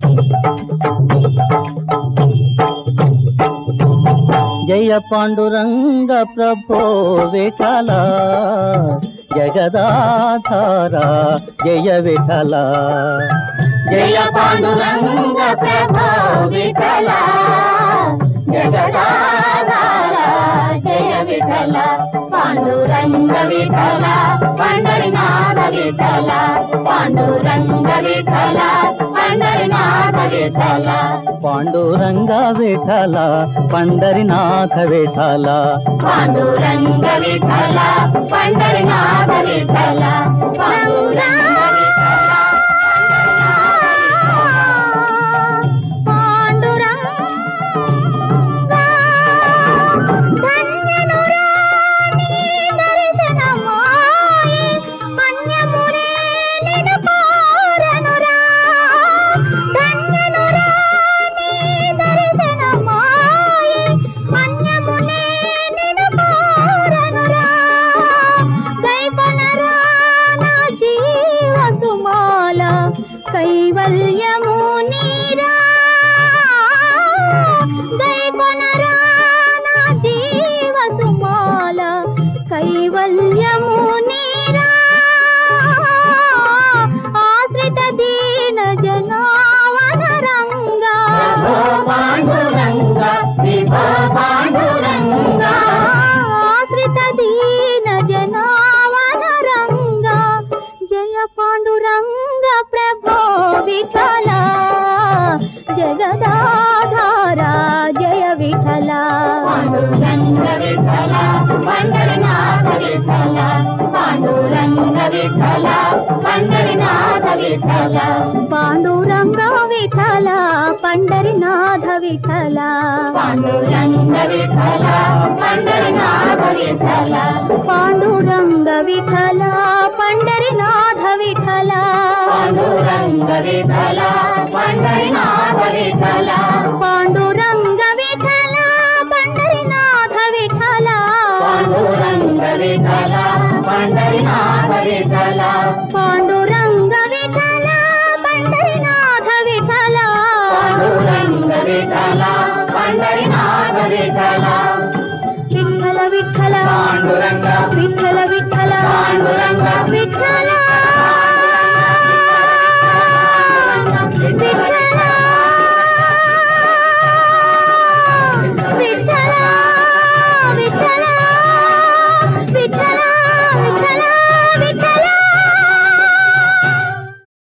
జయ పాండురంగ ప్రభో విఠల జగదాధార జయ విఠల జయ పాండురంగ ప్రభో విఠల జగదాధార జయ విఠల పాండురంగ విఠల పండరినాథ విఠల పాండురంగ విఠల పండరినాథ విఠల పాండురంగ విఠల పండరినాథ విఠల పాండురంగ విఠల పండరినాథ విఠల పాండురంగ కైవల్యము నీరా దైవనరా నా జీవ సుమాల కైవల్యము నీరా ఆశ్రిత దీన జనావన రంగా పాండురంగ విభో పాండురంగ ఆశ్రిత దీన జనావన రంగా జయ పాండురంగ ప్రభో విఠల జగదాధార జయ విఠల పాండురంగ విఠల పండరినాథ విఠల పాండురంగ విఠల పండరినాథ విఠల పాండురంగ విఠల పండరినాథ విఠల పాండురంగ విఠల పండరినాథ విఠల పాండురంగ విఠల పండరినాథ విఠల పాండురంగ విఠల